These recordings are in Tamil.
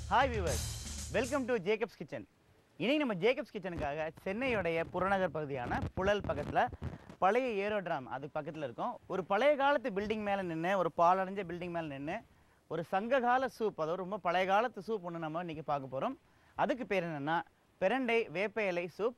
hi viewers welcome to Jacob's kitchen இன்னைக்கு நம்ம ஜேக்கப்ஸ் கிச்சனுக்காக சென்னையுடைய புறநகர் பகுதியான புழல் பக்கத்தில் பழைய ஏரோட்ராம் அதுக்கு பக்கத்தில் இருக்கும் ஒரு பழைய காலத்து பில்டிங் மேலே நின்று ஒரு பாலடைஞ்ச பில்டிங் மேலே நின்று ஒரு சங்ககால சூப் அதாவது ரொம்ப பழைய காலத்து சூப் ஒன்று நம்ம இன்றைக்கி பார்க்க போகிறோம் அதுக்கு பேர் என்னென்னா பிரண்டை வேப்ப இலை சூப்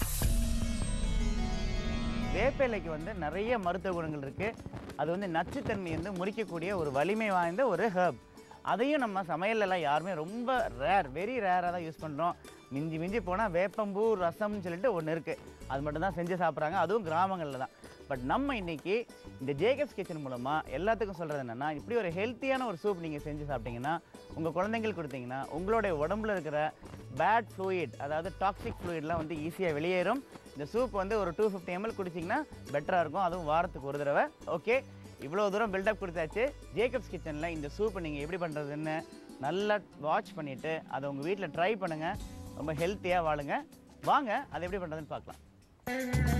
வேப்ப இலைக்கு வந்து நிறைய மருத்துவ குணங்கள் இருக்குது அது வந்து நச்சுத்தன்மை வந்து முறிக்கக்கூடிய ஒரு வலிமை வாய்ந்த ஒரு ஹெர்ப் அதையும் நம்ம சமையல்லலாம் யாருமே ரொம்ப ரேர் வெரி ரேராக தான் யூஸ் பண்ணுறோம் மிஞ்சி மிஞ்சி போனால் வேப்பம்பூ ரசம்னு சொல்லிட்டு ஒன்று இருக்குது அது மட்டும் தான் செஞ்சு சாப்பிட்றாங்க அதுவும் கிராமங்களில் தான் பட் நம்ம இன்னைக்கு இந்த ஜேகப்ஸ் கிச்சன் மூலமாக எல்லாத்துக்கும் சொல்கிறது என்னென்னா இப்படி ஒரு ஹெல்த்தியான ஒரு சூப் நீங்கள் செஞ்சு சாப்பிட்டீங்கன்னா உங்கள் குழந்தைங்களுக்கு கொடுத்தீங்கன்னா உங்களுடைய உடம்புல இருக்கிற பேட் ஃப்ளூயிட் அதாவது டாக்ஸிக் ஃப்ளூயிட்லாம் வந்து ஈஸியாக வெளியேறும் இந்த சூப் வந்து ஒரு டூ ஃபிஃப்டி எம்எல் குடிச்சிங்கன்னா பெட்டராக இருக்கும் அதுவும் வாரத்துக்கு ஒரு தடவை ஓகே இவ்வளோ தூரம் பில்டப் கொடுத்தாச்சு ஜேக்கப்ஸ் கிச்சனில் இந்த சூப்பை நீங்கள் எப்படி பண்ணுறதுன்னு நல்லா வாட்ச் பண்ணிவிட்டு அதை உங்கள் வீட்டில் ட்ரை பண்ணுங்கள் ரொம்ப ஹெல்த்தியாக வாழுங்க வாங்க அதை எப்படி பண்ணுறதுன்னு பார்க்கலாம்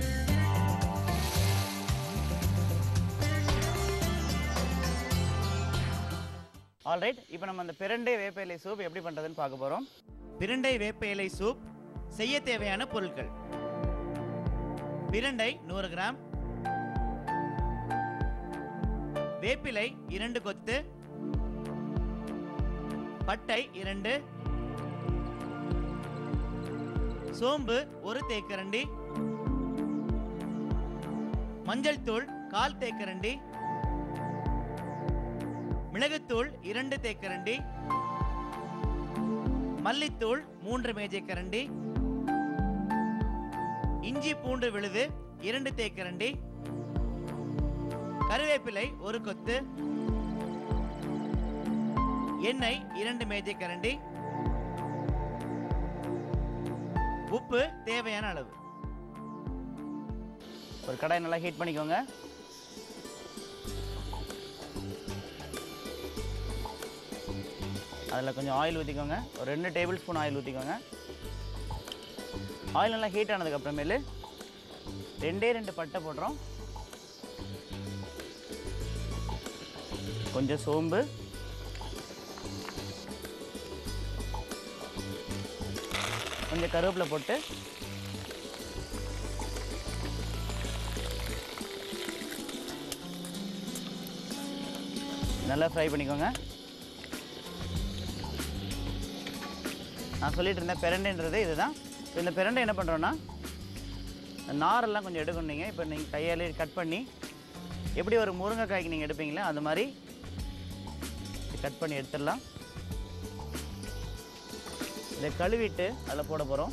ஆல்ரைட் இப்போ நம்ம அந்த பிரண்டை வேப்ப இலை சூப் எப்படி பண்ணுறதுன்னு பார்க்க போகிறோம் பிரண்டை வேப்ப இலை சூப் செய்ய தேவையான பொருட்கள் பிரண்டை நூறு கிராம் வேப்பிலை இரண்டு கொத்து பட்டை இரண்டு சோம்பு ஒரு தேக்கரண்டி மஞ்சள் தூள் கால் தேக்கரண்டி மிளகுத்தூள் இரண்டு தேக்கரண்டி மல்லித்தூள் மூன்று மேஜை கரண்டி இஞ்சி பூண்டு விழுது இரண்டு தேக்கரண்டி கருவேப்பிலை ஒரு கொத்து எண்ணெய் இரண்டு மேஜை கரண்டி உப்பு தேவையான அளவு ஒரு கடாய் நல்லா ஹீட் பண்ணிக்கோங்க அதில் கொஞ்சம் ஆயில் ஊற்றிக்கோங்க ஒரு ரெண்டு டேபிள் ஸ்பூன் ஆயில் ஊற்றிக்கோங்க ஆயில் நல்லா ஹீட் ஆனதுக்கப்புறமேலு ரெண்டே ரெண்டு பட்டை போடுறோம் கொஞ்சம் சோம்பு கொஞ்சம் கருவேப்பிலை போட்டு நல்லா ஃப்ரை பண்ணிக்கோங்க நான் சொல்லிட்டு இருந்தேன் பிரண்டைன்றது இதுதான் இப்போ இந்த பிரண்டை என்ன பண்ணுறோன்னா நாரெல்லாம் கொஞ்சம் எடுக்கணும் நீங்கள் இப்போ நீங்கள் கையாலே கட் பண்ணி எப்படி ஒரு முருங்கைக்காய்க்கு நீங்கள் எடுப்பீங்களோ அந்த மாதிரி கட் பண்ணி எடுத்துடலாம் இதை கழுவிட்டு அதில் போட போகிறோம்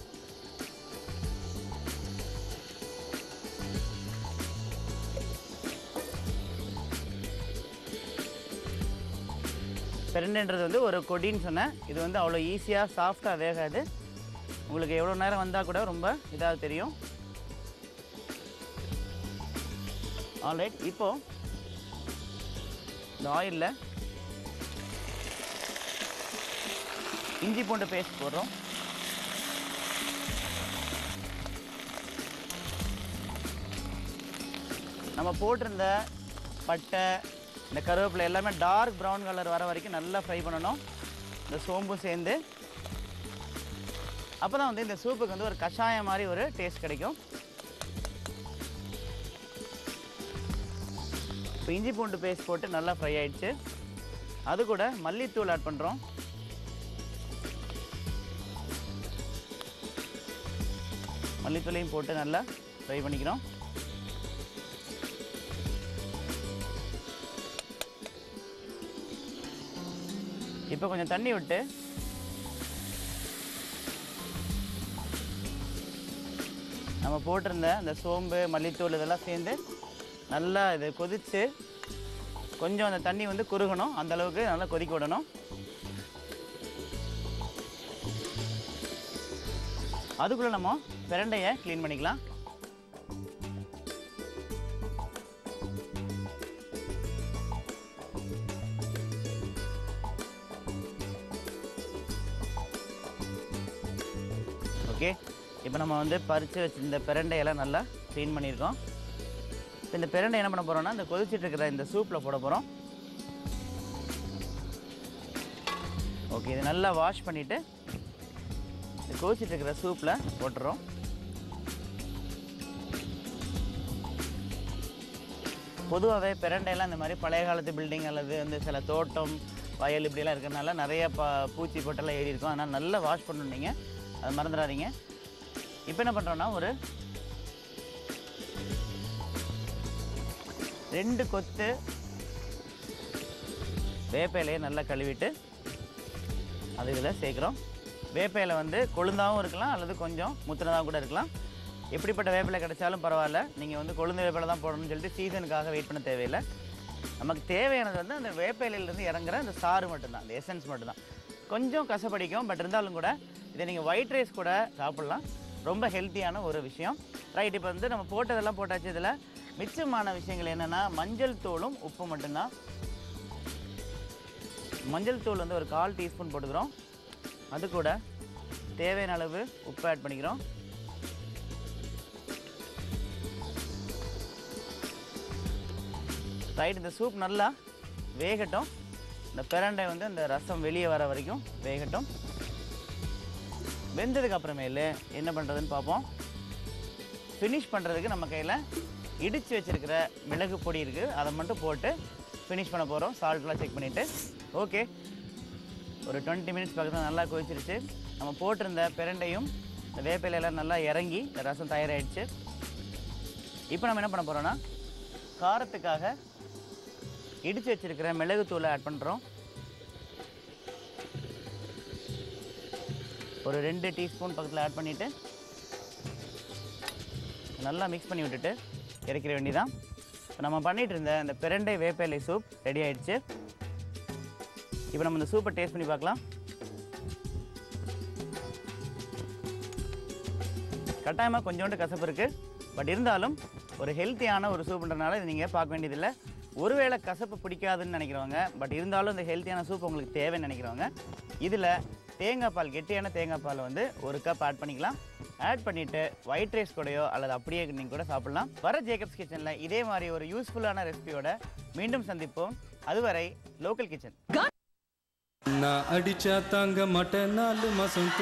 பிரண்டைன்றது வந்து ஒரு கொடின்னு சொன்னேன் இது வந்து அவ்வளோ ஈஸியாக சாஃப்டாக வேகாது உங்களுக்கு எவ்வளோ நேரம் வந்தால் கூட ரொம்ப இதாக தெரியும் ஆல்ரைட் இப்போ இந்த ஆயிலில் இஞ்சி பூண்டு பேஸ்ட் போடுறோம் நம்ம போட்டிருந்த பட்டை இந்த கருவேப்பிலை எல்லாமே டார்க் ப்ரௌன் கலர் வர வரைக்கும் நல்லா ஃப்ரை பண்ணணும் இந்த சோம்பும் சேர்ந்து அப்போ தான் வந்து இந்த சூப்புக்கு வந்து ஒரு கஷாயம் மாதிரி ஒரு டேஸ்ட் கிடைக்கும் இப்போ இஞ்சி பூண்டு பேஸ்ட் போட்டு நல்லா ஃப்ரை ஆயிடுச்சு அது கூட மல்லித்தூள் ஆட் பண்ணுறோம் மல்லித்தூளையும் போட்டு நல்லா ஃப்ரை பண்ணிக்கிறோம் இப்போ கொஞ்சம் தண்ணி விட்டு நம்ம போட்டிருந்த அந்த சோம்பு மல்லித்தூள் இதெல்லாம் சேர்ந்து நல்லா இது கொதித்து கொஞ்சம் அந்த தண்ணி வந்து குறுகணும் அந்த அளவுக்கு நல்லா கொதிக்க விடணும் அதுக்குள்ளே நம்ம பிரண்டையை க்ளீன் பண்ணிக்கலாம் ஓகே இப்போ நம்ம வந்து பறித்து வச்சிருந்த பிரண்டையெல்லாம் நல்லா க்ளீன் பண்ணியிருக்கோம் இப்போ இந்த பிரண்டை என்ன பண்ண போகிறோம்னா இந்த கொதிச்சிட்டு இருக்கிற இந்த சூப்பில் போட போகிறோம் ஓகே இது நல்லா வாஷ் பண்ணிவிட்டு இது கொதிச்சிட்டு இருக்கிற சூப்பில் போட்டுறோம் பொதுவாகவே பிரண்டையெல்லாம் இந்த மாதிரி பழைய காலத்து பில்டிங் அல்லது வந்து சில தோட்டம் வயல் இப்படிலாம் இருக்கிறனால நிறைய ப பூச்சி பொட்டெல்லாம் ஏறி இருக்கும் அதனால் நல்லா வாஷ் பண்ணணும் நீங்கள் அதை மறந்துடாதீங்க இப்போ என்ன பண்ணுறோன்னா ஒரு ரெண்டு கொத்து வேப்ப இலையை நல்லா கழுவிட்டு அது இதில் சேர்க்குறோம் வேப்ப இலை வந்து கொழுந்தாவும் இருக்கலாம் அல்லது கொஞ்சம் முத்துனதாகவும் கூட இருக்கலாம் எப்படிப்பட்ட வேப்பிலை கிடைச்சாலும் பரவாயில்ல நீங்கள் வந்து கொழுந்து வேப்பிலை தான் போடணும்னு சொல்லிட்டு சீசனுக்காக வெயிட் பண்ண தேவையில்லை நமக்கு தேவையானது வந்து அந்த வேப்ப இலையிலேருந்து இறங்குற அந்த சாறு மட்டும்தான் அந்த எசன்ஸ் மட்டும்தான் கொஞ்சம் கசப்படிக்கும் பட் இருந்தாலும் கூட இதை நீங்கள் ஒயிட் ரைஸ் கூட சாப்பிட்லாம் ரொம்ப ஹெல்த்தியான ஒரு விஷயம் ரைட் இப்போ வந்து நம்ம போட்டதெல்லாம் போட்டாச்சு இதில் மிச்சமான விஷயங்கள் என்னென்னா மஞ்சள் தூளும் உப்பு மட்டும்தான் மஞ்சள் தூள் வந்து ஒரு கால் டீஸ்பூன் போட்டுக்கிறோம் அது கூட தேவையான அளவு உப்பு ஆட் பண்ணிக்கிறோம் ரைட் இந்த சூப் நல்லா வேகட்டும் இந்த பிரண்டை வந்து இந்த ரசம் வெளியே வர வரைக்கும் வேகட்டும் வெந்ததுக்கு அப்புறமேலு என்ன பண்ணுறதுன்னு பார்ப்போம் ஃபினிஷ் பண்ணுறதுக்கு நம்ம கையில் இடித்து வச்சிருக்கிற மிளகு பொடி இருக்குது அதை மட்டும் போட்டு ஃபினிஷ் பண்ண போகிறோம் சால்ட்லாம் செக் பண்ணிவிட்டு ஓகே ஒரு டுவெண்ட்டி மினிட்ஸ் பக்கத்தில் நல்லா கொதிச்சிருச்சு நம்ம போட்டிருந்த பிரண்டையும் இந்த வேப்பிலையெல்லாம் நல்லா இறங்கி இந்த ரசம் தயாராகிடுச்சு இப்போ நம்ம என்ன பண்ண போகிறோன்னா காரத்துக்காக இடித்து வச்சிருக்கிற மிளகுத்தூளை ஆட் பண்ணுறோம் ஒரு ரெண்டு டீஸ்பூன் பக்கத்தில் ஆட் பண்ணிவிட்டு நல்லா மிக்ஸ் பண்ணி விட்டுட்டு இறக்கிற வேண்டியதான் இப்போ நம்ம பண்ணிட்டு இருந்த இந்த பிரண்டை வேப்பிலை சூப் ரெடி ஆயிடுச்சு இப்போ நம்ம இந்த சூப்பை டேஸ்ட் பண்ணி பார்க்கலாம் கட்டாயமாக கொஞ்சோண்டு கசப்பு இருக்குது பட் இருந்தாலும் ஒரு ஹெல்த்தியான ஒரு சூப்புன்றனால இதை நீங்கள் பார்க்க வேண்டியதில்லை ஒருவேளை கசப்பு பிடிக்காதுன்னு நினைக்கிறவங்க பட் இருந்தாலும் இந்த ஹெல்த்தியான சூப் உங்களுக்கு தேவைன்னு நினைக்கிறவங்க இதில் தேங்காய் பால் கெட்டியான தேங்காய் பால் வந்து ஒரு கப் ஆட் பண்ணிக்கலாம் ஆட் பண்ணிவிட்டு ஒயிட் ரைஸ் கூடயோ அல்லது அப்படியே நீங்கள் கூட சாப்பிட்லாம் வர ஜேக்கப்ஸ் கிச்சனில் இதே மாதிரி ஒரு யூஸ்ஃபுல்லான ரெசிபியோட மீண்டும் சந்திப்போம் அதுவரை லோக்கல் கிச்சன் நான் அடிச்சா தாங்க மாட்டேன் நாலு மாசம்